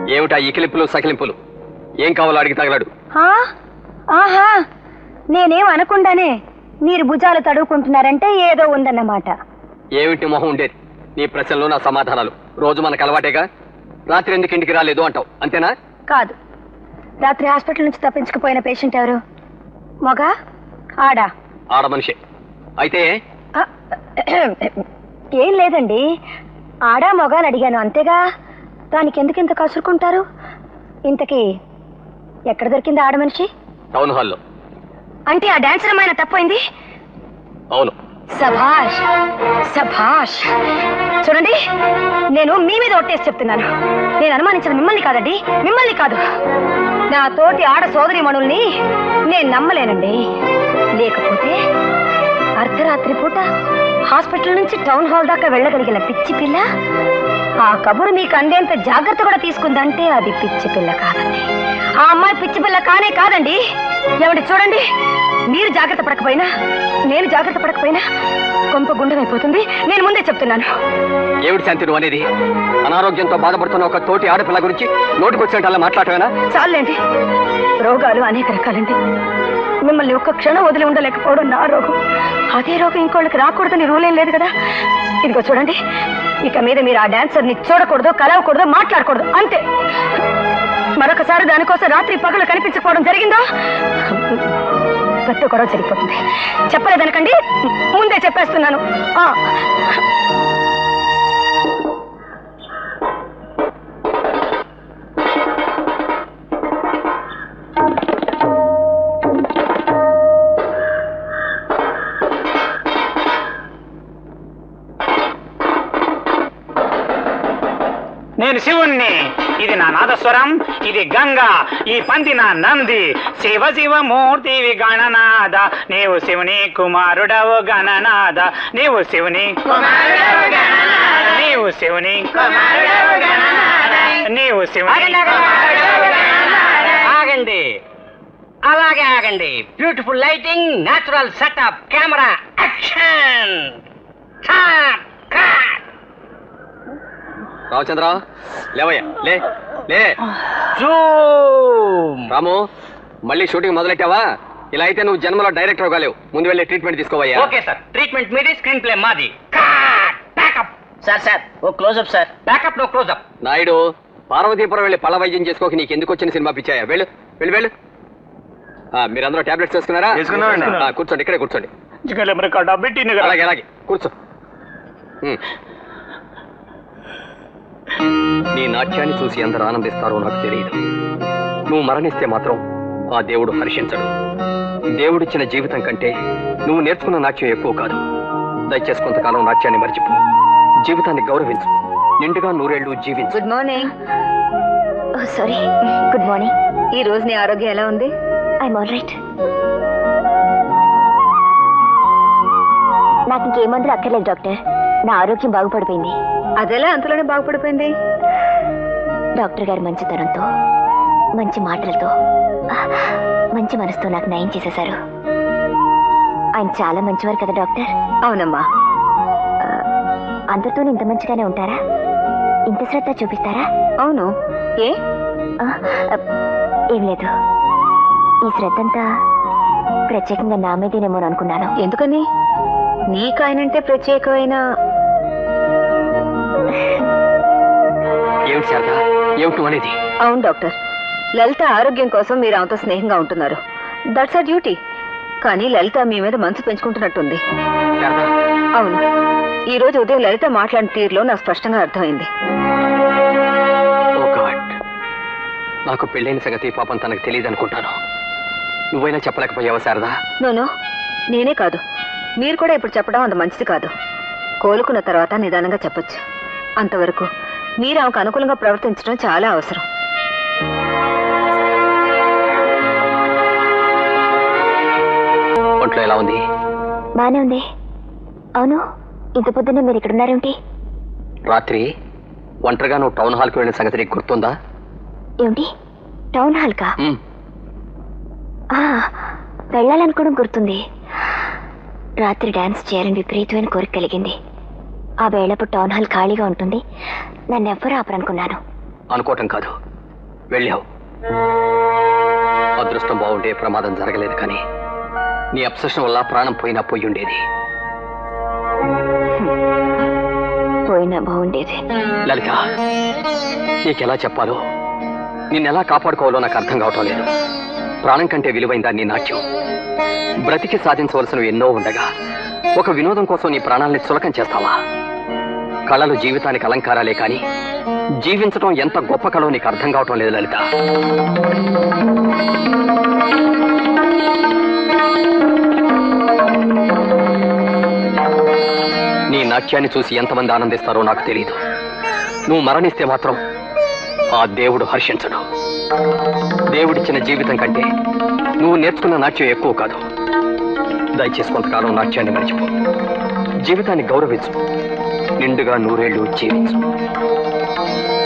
ఏమిటా ఇకిలింపులు సకిలింపులు ఏం కావాలో అడిగి తగలడు ఆ? ఆహా నేనేం అనకుండానే మీరు భుజాలు తడువుకుంటున్నారంటే ఏదో ఉందన్నమాట ఏమిటి మొహం ఉండేది నీ ప్రశ్నలు నా సమాధానాలు రోజు మనకు అలవాటేగా రాత్రి ఎందుకు ఇంటికి రాలేదు అంటావు అంతేనా కాదు రాత్రి హాస్పిటల్ నుంచి తప్పించుకుపోయిన పేషెంట్ ఎవరు మగ ఆడా ఆడ మనిషి అయితే ఆ, ఏం లేదండి ఆడా మగ అని అడిగాను అంతేగా దానికి ఎందుకు ఇంత కసురుకుంటారు ఇంతకీ ఎక్కడ దొరికింది ఆడ మనిషి టౌన్ హాల్లో అంటే ఆ డాన్సర్ అమ్మాయిన తప్పైంది అవును సభాష్ సభాష్ చూడండి నేను మీ మీద ఒట్టేసి చెప్తున్నాను నేను అనుమానించిన మిమ్మల్ని కాదండి మిమ్మల్ని కాదు నా తోటి ఆడ సోదరి మణుల్ని నేను నమ్మలేనండి లేకపోతే అర్ధరాత్రి పూట హాస్పిటల్ నుంచి టౌన్ హాల్ దాకా వెళ్ళగలిగిన పిచ్చి పిల్ల ఆ కబురు మీకు అందేంత జాగ్రత్త కూడా తీసుకుందంటే అది పిచ్చి పిల్ల కాదండి ఆ అమ్మాయి పిచ్చి పిల్ల కానే కాదండి ఏమండి చూడండి మీరు జాగ్రత్త పడకపోయినా నేను జాగ్రత్త పడకపోయినా కొంప గుండెమైపోతుంది నేను ముందే చెప్తున్నాను ఏమిటి శాంతి నువ్వు అనేది అనారోగ్యంతో బాధపడుతున్న ఒక తోటి ఆడపిల్ల గురించి నోటికొచ్చినట్టు అలా మాట్లాడటమేనా చాలండి రోగాలు అనేక రకాలండి మిమ్మల్ని ఒక్క క్షణం వదిలి ఉండలేకపోవడం నా రోగం అదే రోగం ఇంకోళ్ళకి రాకూడదని రూల్ ఏం లేదు కదా ఇదిగో చూడండి ఇక మీద మీరు ఆ డాన్సర్ని చూడకూడదు కలవకూడదు మాట్లాడకూడదు అంతే మరొకసారి దానికోసం రాత్రి పగలు కనిపించకపోవడం జరిగిందో పెద్ద గొడవ జరిగిపోతుంది చెప్పలేదనకండి ముందే చెప్పేస్తున్నాను ఆ. నేను శివుణ్ణి ఇది నా నాదస్వరం ఇది గంగా ఈ పంది నా నంది శివ శివ మూర్తివి గణనాద నీవు శివుని కుమారుడవు గణనాద నీవు శివుని నీవు శివుని నీవు శివుని ఆగండి అలాగే ఆగండి beautiful lighting natural setup camera action Ramachandra లేవయ్యా లే లే జూమ్ రాము మళ్ళీ షూటింగ్ మొదలెట్టావా ఇలా అయితే నువ్వు జన్మలో డైరెక్టర్ కాలేవు ముందు వెళ్ళి ట్రీట్మెంట్ తీసుకోవయ్యా ఓకే సార్ ట్రీట్మెంట్ మీది స్క్రీన్ ప్లే మాది backup sir sir oh close up sir backup no close up Naidu Parvathipuram వెళ్ళి పళ్ళ వైద్యం చేసుకోక నీకు ఎందుకు వచ్చిన సినిమా పిచ్చాయా వెళ్ళు వెళ్ళు వెళ్ళు ఆ, మీరందరూ టాబ్లెట్స్ వేసుకున్నారా వేసుకున్నామండి. ఆ, కూర్చోండి ఇక్కడే కూర్చోండి జిగల మరి కడా పెట్టింది కదా అలాగే అలాగే కూర్చో ఉమ్. నీ నాట్యాన్ని చూసి అందరు ఆనందిస్తారో నాకు తెలియదు నువ్వు మరణిస్తే మాత్రం ఆ దేవుడు హర్షించడు దేవుడిచ్చిన జీవితం కంటే నువ్వు నేర్చుకున్న నాట్యం ఎక్కువ కాదు దయచేసి కొంతకాలం నాట్యాన్ని మర్చిపో జీవితాన్ని గౌరవించు నిండుగా నూరేళ్లు జీవించు good morning sorry good morning ఈ రోజు నీ ఆరోగ్యం ఎలా ఉంది ఐఎమ్ ఆల్ రైట్ నాకు ఇంకే మందులు అక్కర్లేదు డాక్టర్ నా ఆరోగ్యం బాగుపడిపోయింది అదెలా అంతలోనే బాగుపడిపోయింది డాక్టర్ గారు మంచితనంతో మంచి మాటలతో ఆ, మంచి మనసుతో నాకు నయం చేసేశారు ఆయన చాలా మంచివారు కదా డాక్టర్ అవునమ్మా అందరితో ఇంత మంచిగానే ఉంటారా ఇంత శ్రద్ధ చూపిస్తారా అవును ఏ ఏం లేదు ఈ శ్రద్ధ అంతా ప్రత్యేకంగా నా మీదేనేమో అనుకున్నాను ఎందుకని నీకాయనంటే ప్రత్యేకమైన ఏమిటి శారద ఏమిటి నువ్వు అనేది అవును డాక్టర్ లలిత ఆరోగ్యం కోసం మీరు ఆమెతో స్నేహంగా ఉంటున్నారు దట్స్ అ డ్యూటీ కానీ లలిత మీ మీద మనసు పెంచుకుంటున్నట్టుంది శారద అవును ఈ రోజు ఉదయం లలిత మాట్లాడిన తీరులో నాకు స్పష్టంగా అర్థమైంది ఓ గాడ్ నాకు పెళ్ళైన సంగతి పాపం తనకు తెలియదు అనుకుంటాను నువ్వైనా చెప్పలేకపోయావా శారదా నోను నేనే కాదు మీరు కూడా ఇప్పుడు చెప్పడం అంత మంచిది కాదు కోలుకున్న తర్వాత నిదానంగా చెప్పొచ్చు అంతవరకు మీరు ఆమెకు అనుకూలంగా ప్రవర్తించడం చాలా అవసరం ఒంట్లో ఎలా ఉంది బానే ఉంది అవును ఇంత పొద్దున్నే మీరు ఇక్కడ ఉన్నారేమిటి రాత్రి ఒంటరిగా నువ్వు టౌన్ హాల్కి వెళ్ళిన సంగతి నీకు గుర్తుందా ఏమిటి టౌన్ హాల్ కా ఉమ్, ఆ, వెళ్ళాలనుకోవడం గుర్తుంది రాత్రి డాన్స్ చేయాలని విపరీతమైన కోరిక కలిగింది ఆ వేళప్పుడు టౌన్ హాల్ ఖాళీగా ఉంటుంది నన్ను ఎవ్వరూ ఆపరనుకున్నాను అనుకోవటం కాదు వెళ్ళావు అదృష్టం బాగుంటే ప్రమాదం జరగలేదు కానీ నీ అప్సెషన్ వల్ల ప్రాణం పోయినా పోయి ఉండేది పోయినా బాగుండేది లలిత నీకెలా చెప్పాలో నిన్నెలా కాపాడుకోవాలో నాకు అర్థం కావటం లేదు ప్రాణం కంటే విలువైందా నీ నాట్యం బ్రతికి సాధించవలసినవి ఎన్నో ఉండగా ఒక వినోదం కోసం నీ ప్రాణాల్ని చులకం చేస్తావా కళలు జీవితానికి అలంకారాలే కానీ జీవించడం ఎంత గొప్ప కళో నీకు అర్థం కావటం లేదు లలిత నీ నాట్యాన్ని చూసి ఎంతమంది ఆనందిస్తారో నాకు తెలియదు నువ్వు మరణిస్తే మాత్రం ఆ దేవుడు హర్షించడు దేవుడిచ్చిన జీవితం కంటే నువ్వు నేర్చుకున్న నాట్యం ఎక్కువ కాదు దయచేసి కొంతకాలం నాట్యాన్ని మర్చిపో జీవితాన్ని గౌరవించు నిండుగా నూరేళ్లు జీవించు